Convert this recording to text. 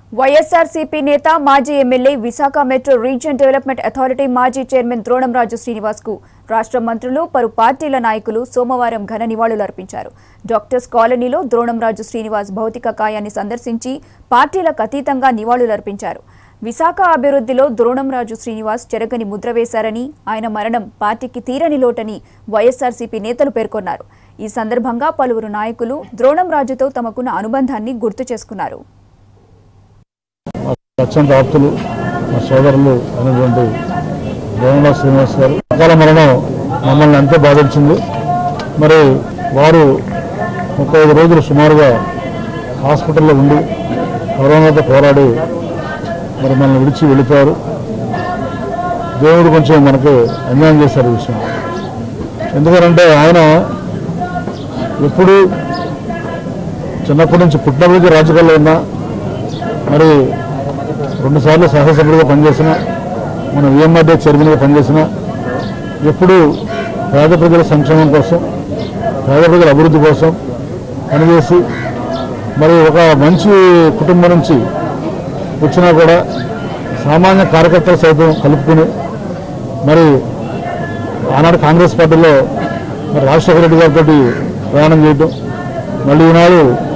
వైఎస్ఆర్సీపీ నేత మాజీ MLA Visakha metro region development authority మాజీ చైర్మన్ ద్రోణంరాజు శ్రీనివాస్ కు రాష్ట్ర మంత్రులు పలు పార్టీల నాయకులు సోమవారం ఘన నివాళులర్పించారు డాక్టర్స్ కాలనీలో ద్రోణంరాజు శ్రీనివాస్ భౌతిక కాయాన్ని సందర్శించి పార్టీలకు అతీతంగా నివాళులర్పించారు విశాఖ అభివృద్ధిలో ద్రోణంరాజు శ్రీనివాస్ చెరగని ముద్ర వేశారని ఆయన మరణం పార్టీకి తీరని లోటని వైఎస్ఆర్సీపీ నేతలు పేర్కొన్నారు ఈ సందర్భంగా పలువురు నాయకులు ద్రోణంరాజుతో తమకున్న అనుబంధాన్ని గుర్తు చేసుకున్నారు అత్యంత ఆప్తులు మా సోదరులు అయినటువంటి దేవరా శ్రీనివాస్ గారు అకాల మరణం మమ్మల్ని ఎంతో బాధించింది మరి వారు ముప్పై ఐదు రోజులు సుమారుగా హాస్పిటల్లో ఉండి కరోనాతో పోరాడి మరి మనల్ని విడిచి వెళ్ళిపోయారు దేవుడు కొంచెం మనకు అన్యాయం చేశారు ఈ విషయం ఎందుకంటే ఆయన ఎప్పుడు చిన్నప్పటి నుంచి పుట్టినప్పటి నుంచి రాజకీయాల్లో ఉన్నా మరి రెండుసార్లు సహసభ్యుడిగా పనిచేసిన మన విఎంఆర్డీ చైర్మన్గా పనిచేసిన ఎప్పుడూ పేద ప్రజల సంక్షేమం కోసం పేద ప్రజల అభివృద్ధి కోసం పనిచేసి మరి ఒక మంచి కుటుంబం నుంచి వచ్చినా కూడా సామాన్య కార్యకర్తలు సైతం కలుపుకుని మరి ఆనాడు కాంగ్రెస్ పార్టీలో మరి రాజశేఖర రెడ్డి గారితో ప్రయాణం చేయటం మళ్ళీ ఈనాడు